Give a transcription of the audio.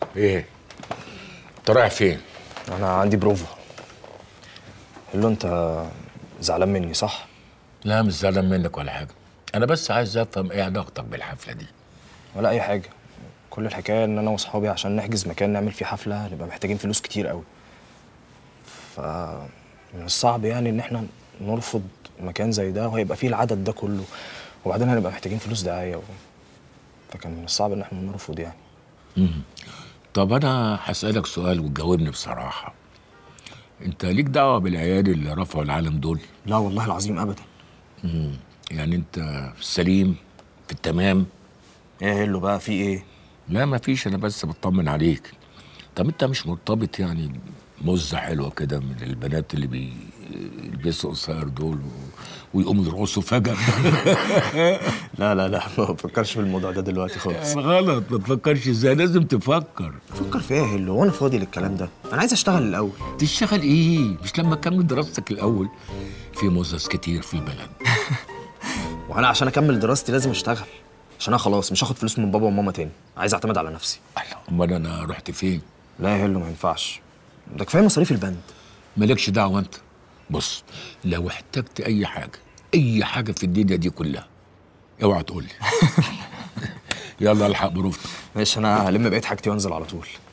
ايه انت رايح فين انا عندي بروفا قال له انت زعلان مني صح لا مش زعلان منك ولا حاجه انا بس عايز افهم ايه علاقتك بالحفله دي ولا اي حاجه كل الحكايه ان انا واصحابي عشان نحجز مكان نعمل فيه حفله هنبقى محتاجين فلوس كتير قوي ف من الصعب يعني ان احنا نرفض مكان زي ده وهيبقى فيه العدد ده كله وبعدين هنبقى محتاجين فلوس دعايه و... فكان من الصعب ان احنا نرفض يعني طب انا هسالك سؤال وتجاوبني بصراحه انت ليك دعوه بالعيال اللي رفعوا العالم دول لا والله العظيم ابدا يعني انت في السليم في التمام ايه هيلو بقى في ايه لا ما فيش انا بس بطمن عليك طب انت مش مرتبط يعني مزة حلوة كده من البنات اللي بيلبسوا قصير دول و... ويقوموا يرقصوا فجأة لا لا لا ما بفكرش في الموضوع ده دلوقتي خالص غلط ما تفكرش ازاي لازم تفكر فكر في ايه يا هيلو وانا فاضي للكلام ده انا عايز اشتغل الاول تشتغل ايه مش لما تكمل دراستك الاول في مزز كتير في البلد وانا عشان اكمل دراستي لازم اشتغل عشان انا خلاص مش هاخد فلوس من بابا وماما تاني عايز اعتمد على نفسي امال انا رحت فين لا يا هيلو ما ينفعش ده كفايه مصاريف البند مالكش دعوه انت بص لو احتجت اي حاجه اي حاجه في الدنيا دي كلها اوعى تقول لي يلا الحق بروفتك ماشي انا هلم بقيت حاجتي وانزل على طول